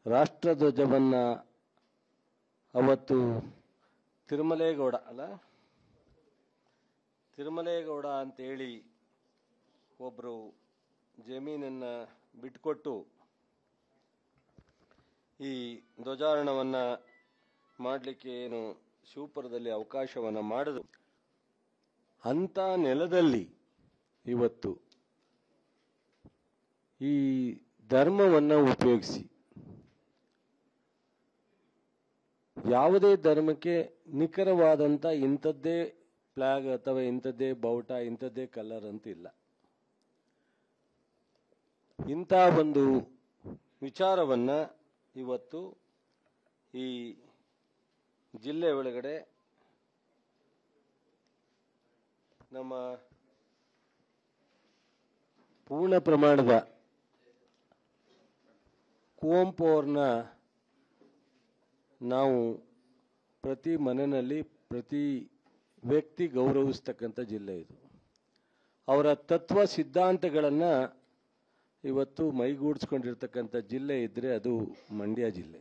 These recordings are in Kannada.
ರಾಷ್ಟ್ರಧ್ವಜವನ್ನ ಅವತ್ತು ತಿರುಮಲೇಗೌಡ ಅಲ್ಲ ತಿರುಮಲೇಗೌಡ ಅಂತೇಳಿ ಒಬ್ಬರು ಜಮೀನನ್ನ ಬಿಟ್ಕೊಟ್ಟು ಈ ಧ್ವಜಾರೋಹಣವನ್ನ ಮಾಡಲಿಕ್ಕೆ ಏನು ಶಿವಪುರದಲ್ಲಿ ಅವಕಾಶವನ್ನ ಮಾಡಿದ್ರು ಅಂತ ನೆಲದಲ್ಲಿ ಇವತ್ತು ಈ ಧರ್ಮವನ್ನ ಉಪಯೋಗಿಸಿ ಯಾವುದೇ ಧರ್ಮಕ್ಕೆ ನಿಖರವಾದಂಥ ಇಂಥದ್ದೇ ಫ್ಲಾಗ್ ಅಥವಾ ಇಂಥದ್ದೇ ಬಾವುಟ ಇಂಥದ್ದೇ ಕಲರ್ ಅಂತ ಇಲ್ಲ ಇಂಥ ಒಂದು ವಿಚಾರವನ್ನ ಇವತ್ತು ಈ ಜಿಲ್ಲೆ ಒಳಗಡೆ ನಮ್ಮ ಪೂರ್ಣ ಪ್ರಮಾಣದ ಕುವೆಂಪು ಅವ್ರನ್ನ ನಾವು ಪ್ರತಿ ಮನೆಯಲ್ಲಿ ಪ್ರತಿ ವ್ಯಕ್ತಿ ಗೌರವಿಸ್ತಕ್ಕಂಥ ಜಿಲ್ಲೆ ಇದು ಅವರ ತತ್ವ ಸಿದ್ಧಾಂತಗಳನ್ನು ಇವತ್ತು ಮೈಗೂಡಿಸ್ಕೊಂಡಿರ್ತಕ್ಕಂಥ ಜಿಲ್ಲೆ ಇದ್ರೆ ಅದು ಮಂಡ್ಯ ಜಿಲ್ಲೆ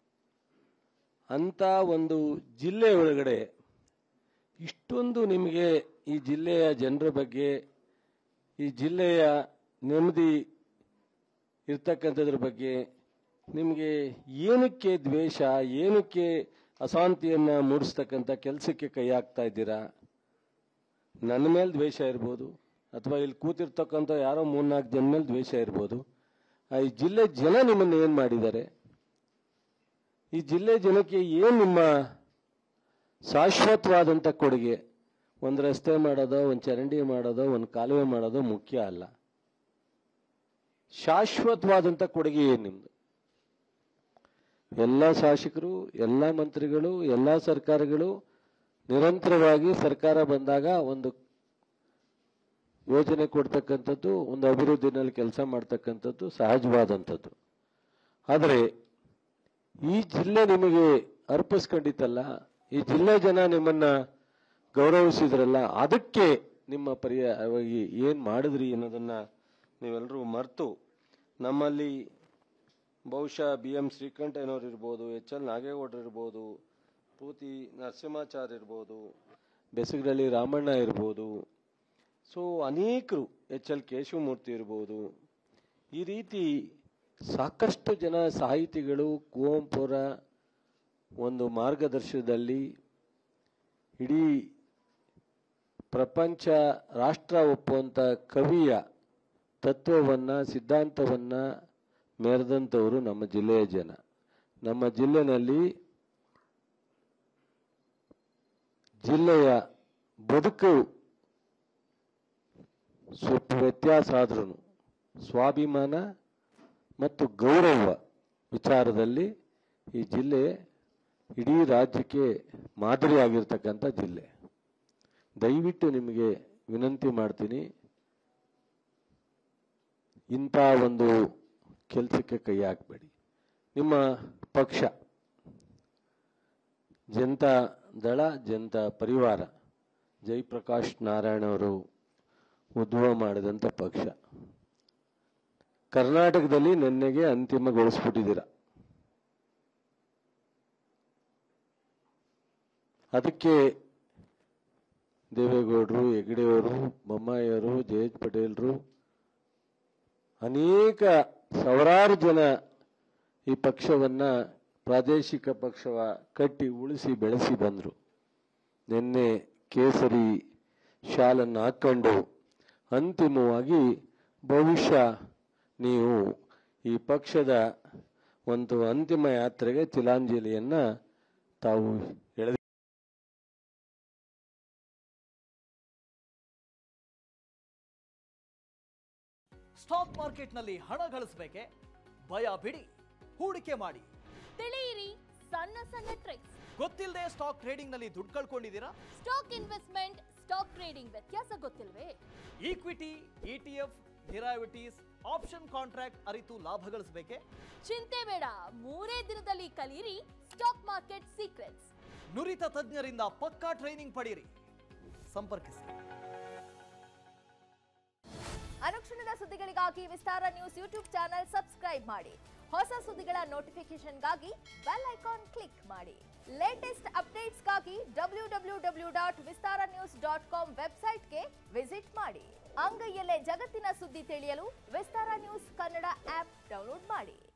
ಅಂತ ಒಂದು ಜಿಲ್ಲೆ ಒಳಗಡೆ ಇಷ್ಟೊಂದು ನಿಮಗೆ ಈ ಜಿಲ್ಲೆಯ ಜನರ ಬಗ್ಗೆ ಈ ಜಿಲ್ಲೆಯ ನೆಮ್ಮದಿ ಇರ್ತಕ್ಕಂಥದ್ರ ಬಗ್ಗೆ ನಿಮಗೆ ಏನಕ್ಕೆ ದ್ವೇಷ ಏನಕ್ಕೆ ಅಶಾಂತಿಯನ್ನ ಮೂಡಿಸ್ತಕ್ಕಂಥ ಕೆಲಸಕ್ಕೆ ಕೈ ಹಾಕ್ತಾ ಇದ್ದೀರಾ ನನ್ನ ಮೇಲೆ ದ್ವೇಷ ಇರ್ಬೋದು ಅಥವಾ ಇಲ್ಲಿ ಕೂತಿರ್ತಕ್ಕಂಥ ಯಾರೋ ಮೂರ್ನಾಲ್ಕು ಜನ ಮೇಲೆ ದ್ವೇಷ ಇರ್ಬೋದು ಆ ಈ ಜಿಲ್ಲೆ ಜನ ನಿಮ್ಮನ್ನು ಏನು ಮಾಡಿದ್ದಾರೆ ಈ ಜಿಲ್ಲೆ ಜನಕ್ಕೆ ಏನು ನಿಮ್ಮ ಶಾಶ್ವತವಾದಂಥ ಕೊಡುಗೆ ಒಂದು ರಸ್ತೆ ಮಾಡೋದೋ ಒಂದು ಚರಂಡಿ ಮಾಡೋದೋ ಒಂದು ಕಾಲುವೆ ಮಾಡೋದೋ ಮುಖ್ಯ ಅಲ್ಲ ಶಾಶ್ವತವಾದಂಥ ಕೊಡುಗೆ ಏನು ನಿಮ್ದು ಎಲ್ಲ ಶಾಸಕರು ಎಲ್ಲ ಮಂತ್ರಿಗಳು ಎಲ್ಲ ಸರ್ಕಾರಗಳು ನಿರಂತರವಾಗಿ ಸರ್ಕಾರ ಬಂದಾಗ ಒಂದು ಯೋಜನೆ ಕೊಡ್ತಕ್ಕಂಥದ್ದು ಒಂದು ಅಭಿವೃದ್ಧಿನಲ್ಲಿ ಕೆಲಸ ಮಾಡ್ತಕ್ಕಂಥದ್ದು ಸಹಜವಾದಂಥದ್ದು ಆದರೆ ಈ ಜಿಲ್ಲೆ ನಿಮಗೆ ಅರ್ಪಿಸ್ಕೊಂಡಿತ್ತಲ್ಲ ಈ ಜಿಲ್ಲೆ ಜನ ನಿಮ್ಮನ್ನ ಗೌರವಿಸಿದ್ರಲ್ಲ ಅದಕ್ಕೆ ನಿಮ್ಮ ಪರ್ಯಾಯವಾಗಿ ಏನ್ ಮಾಡಿದ್ರಿ ಅನ್ನೋದನ್ನ ನೀವೆಲ್ಲರೂ ಮರೆತು ನಮ್ಮಲ್ಲಿ ಬಹುಶಃ ಬಿ ಎಂ ಶ್ರೀಕಂಠಯ್ಯನವ್ರು ಇರ್ಬೋದು ಎಚ್ ಎಲ್ ನಾಗೇಗೌಡರು ಇರ್ಬೋದು ಪೂತಿ ನರಸಿಂಹಾಚಾರ್ಯ ಇರ್ಬೋದು ಬೆಸಗಡಳ್ಳಿ ರಾಮಣ್ಣ ಇರ್ಬೋದು ಸೊ ಅನೇಕರು ಎಚ್ ಎಲ್ ಕೇಶವಮೂರ್ತಿ ಇರ್ಬೋದು ಈ ರೀತಿ ಸಾಕಷ್ಟು ಜನ ಸಾಹಿತಿಗಳು ಕುವೆಂಪುರ ಒಂದು ಮಾರ್ಗದರ್ಶನದಲ್ಲಿ ಇಡೀ ಪ್ರಪಂಚ ರಾಷ್ಟ್ರ ಒಪ್ಪುವಂಥ ಕವಿಯ ತತ್ವವನ್ನ ಸಿದ್ಧಾಂತವನ್ನ ಮೆರೆದಂಥವರು ನಮ್ಮ ಜಿಲ್ಲೆಯ ಜನ ನಮ್ಮ ಜಿಲ್ಲೆನಲ್ಲಿ ಜಿಲ್ಲೆಯ ಬದುಕು ಸ್ವಲ್ಪ ವ್ಯತ್ಯಾಸ ಆದ್ರೂ ಸ್ವಾಭಿಮಾನ ಮತ್ತು ಗೌರವ ವಿಚಾರದಲ್ಲಿ ಈ ಜಿಲ್ಲೆ ಇಡೀ ರಾಜ್ಯಕ್ಕೆ ಮಾದರಿಯಾಗಿರ್ತಕ್ಕಂಥ ಜಿಲ್ಲೆ ದಯವಿಟ್ಟು ನಿಮಗೆ ವಿನಂತಿ ಮಾಡ್ತೀನಿ ಇಂಥ ಒಂದು ಕೆಲಸಕ್ಕೆ ಕೈ ಹಾಕಬೇಡಿ ನಿಮ್ಮ ಪಕ್ಷ ಜನತಾ ದಳ ಜನತಾ ಪರಿವಾರ ಜಯಪ್ರಕಾಶ್ ನಾರಾಯಣ ಅವರು ಉದ್ಭವ ಮಾಡಿದಂಥ ಪಕ್ಷ ಕರ್ನಾಟಕದಲ್ಲಿ ನಿನ್ನೆಗೆ ಅಂತಿಮಗೊಳಿಸ್ಬಿಟ್ಟಿದ್ದೀರ ಅದಕ್ಕೆ ದೇವೇಗೌಡರು ಹೆಗಡೆಯವರು ಬೊಮ್ಮಾಯಿಯವರು ಜಯೇಶ್ ಪಟೇಲ್ರು ಅನೇಕ ಸಾವಿರಾರು ಜನ ಈ ಪಕ್ಷವನ್ನ ಪ್ರಾದೇಶಿಕ ಪಕ್ಷವ ಕಟ್ಟಿ ಉಳಿಸಿ ಬೆಳೆಸಿ ಬಂದರು ನಿನ್ನೆ ಕೇಸರಿ ಶಾಲನ್ನು ಹಾಕೊಂಡು ಅಂತಿಮವಾಗಿ ಬಹುಶಃ ನೀವು ಈ ಪಕ್ಷದ ಒಂದು ಅಂತಿಮ ಯಾತ್ರೆಗೆ ತಿಲಾಂಜಲಿಯನ್ನ ತಾವು ಎಳೆದ ಸ್ಟಾಕ್ ಮಾರ್ಕೆಟ್ನಲ್ಲಿ ಹಣ ಗಳಿಸಬೇಕೆ ಭಯ ಬಿಡಿ ಹೂಡಿಕೆ ಮಾಡಿ ತಿಳಿಯಿರಿ ಸಣ್ಣ ಸಣ್ಣ ಟ್ರಿಕ್ಸ್ ಗೊತ್ತಿಲ್ಲದೆ ಸ್ಟಾಕ್ ಟ್ರೇಡಿಂಗ್ ನಲ್ಲಿ ದುಡ್ಡು ಕಳ್ಕೊಂಡಿದ್ದೀರಾ ಸ್ಟಾಕ್ ಇನ್ವೆಸ್ಟ್ಮೆಂಟ್ ಸ್ಟಾಕ್ ಟ್ರೇಡಿಂಗ್ ವ್ಯತ್ಯಾಸ ಗೊತ್ತಿಲ್ವೇ equity ETF derivatives option contract ಅರಿತು ಲಾಭ ಗಳಿಸಬೇಕೆ ಚಿಂತೆ ಬೇಡ ಮೂರೇ ದಿನದಲ್ಲಿ ಕಲಿಯಿರಿ ಸ್ಟಾಕ್ ಮಾರ್ಕೆಟ್ ಸೀಕ್ರೆಟ್ಸ್ ನುರಿತ ತಜ್ಞರಿಂದ ಪಕ್ಕಾ ಟ್ರೈನಿಂಗ್ ಪಡೆಯಿರಿ ಸಂಪರ್ಕಿಸಿ ಅನುಕ್ಷಣದ ಸುದ್ದಿಗಳಿಗಾಗಿ Vistara news YouTube channel subscribe ಮಾಡಿ ಹೊಸ ಸುದ್ದಿಗಳ ನೋಟಿಫಿಕೇಶನ್ಗಾಗಿ ಬೆಲ್ ಐಕಾನ್ ಕ್ಲಿಕ್ ಮಾಡಿ ಲೇಟೆಸ್ಟ್ ಅಪ್ಡೇಟ್ಸ್ಗಾಗಿ W W W dot Vistara news dot com ವೆಬ್ಸೈಟ್ಗೆ ವಿಸಿಟ್ ಮಾಡಿ ಅಂಗೈಯಲ್ಲೇ ಜಗತ್ತಿನ ಸುದ್ದಿ ತಿಳಿಯಲು Vistara news Kannada app download ಮಾಡಿ